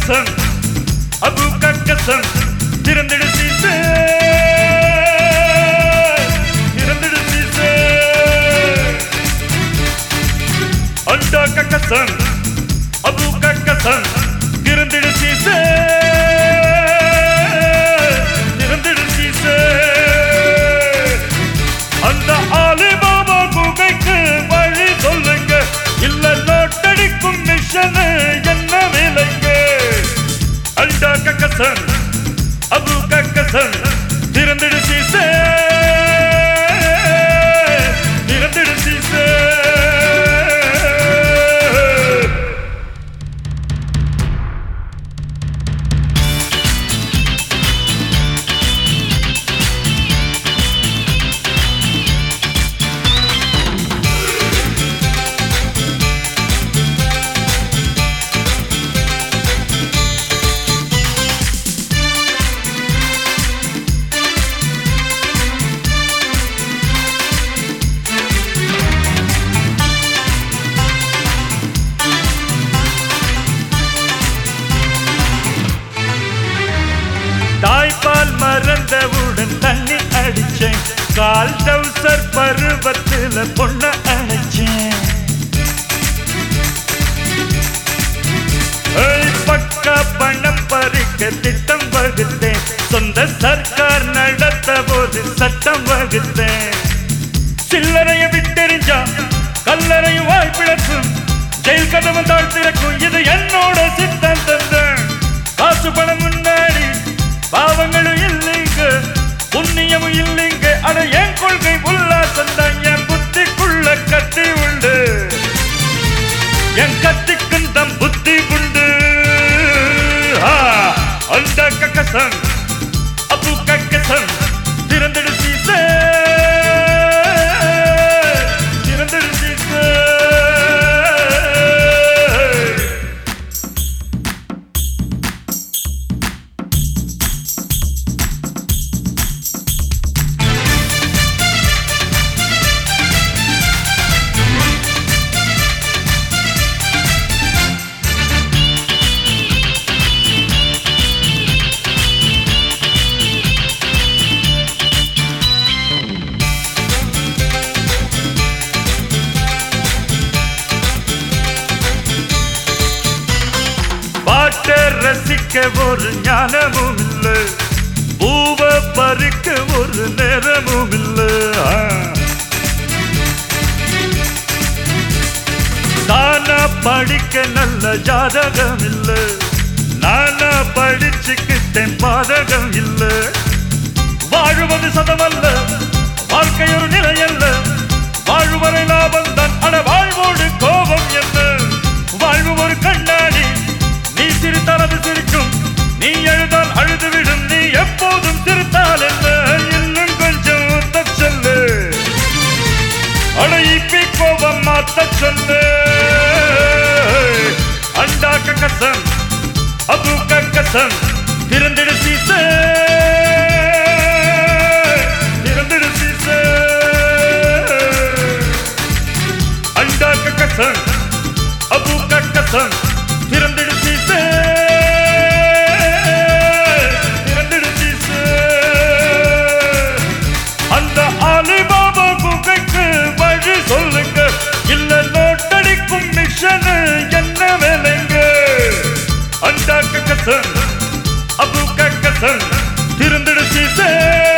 கக்கசன் அபு கக்கசன் திறந்திடு சீசே திறந்திடு சீசே அண்டா கக்கசன் அபு கக்கசன் திறந்திடு சீசே திறந்திடு சீசே அந்த ஆலிபாபா குகைக்கு வழி சொல்லுங்க இல்ல நோட்டடிக்கும் மிஷன் என்ன விலைங்க அண்டா கக்கசன் அபு கக்கசன் திறந்திடு சீசே திறந்திடு சீசே தாய்ப்பால் மறந்தவுடன் தண்ணி அடிச்சேன் கால் டவுசர் பருவத்துல பொண்ண அணைச்சேன் ஏய், பக்கா பணம் பறிக்க திட்டம் வகுத்தேன் சொந்த சர்க்கார் நடத்த போது சட்டம் வகுத்தேன் சில்லறைய விட்டெறிஞ்சா கல்லறையும் வாய்ப்பிழக்கும் ஜெயில் கதவு தாழ் திறக்கும் இது என்னோட சித்தாந்தம் காசு பணம் முன்னாடி பாவங்களும் இல்லைங்க புண்ணியமும் இல்லைங்க அட என் கொள்கை உல்லாசம் தான் என் புத்திக்குள்ள கத்தி உண்டு என் கத்திக்கும் தம் புத்தி உண்டு ஆ, அந்த கக்கசன் அபு கக்கசன் திறந்திடு சீசே திறந்திடு சீசே பாட்டை ரசிக்க ஒரு ஞானமும் இல்ல பூவ பறிக்க ஒரு நேரமும் இல்ல ஆ. தானா படிக்க நல்ல ஜாதகம் இல்ல நானா படிச்சுக்கிட்டேன் பாதகம் இல்ல வாழுவது சதமல்ல வாழ்க்கை ஒரு நிலை அல்ல வாழ்வரை லாபம் தான் அட வாழ்வோடு கோபம் என்ன வாழ்வு ஒரு கண்ணாடி நீ சிரித்தால் அது சிரிக்கும் நீ எழுதால் அழுதுவிடும் நீ எப்போதும் சிரித்தால் என்ன இன்னும் கொஞ்சம் ஊத்தச் சொல்லு அட இப்பி கோபம் மாத்த சொல்லு அண்டா கக்கசன் அபு கக்கசன் திறந்திடு சீசே திறந்திடு சீசே அண்டா கக்கசன் அபு கக்கசன் திறந்திடு சீசே திறந்திடு சீசே அந்த அலிபாபா குகைக்கு வழி சொல்லுங்க இல்ல நோட்டடிக்கும் மிஷன் என்ன வேலைங்க அந்த கக்கசன் அபு கக்கசன் திருந்திடு சீசே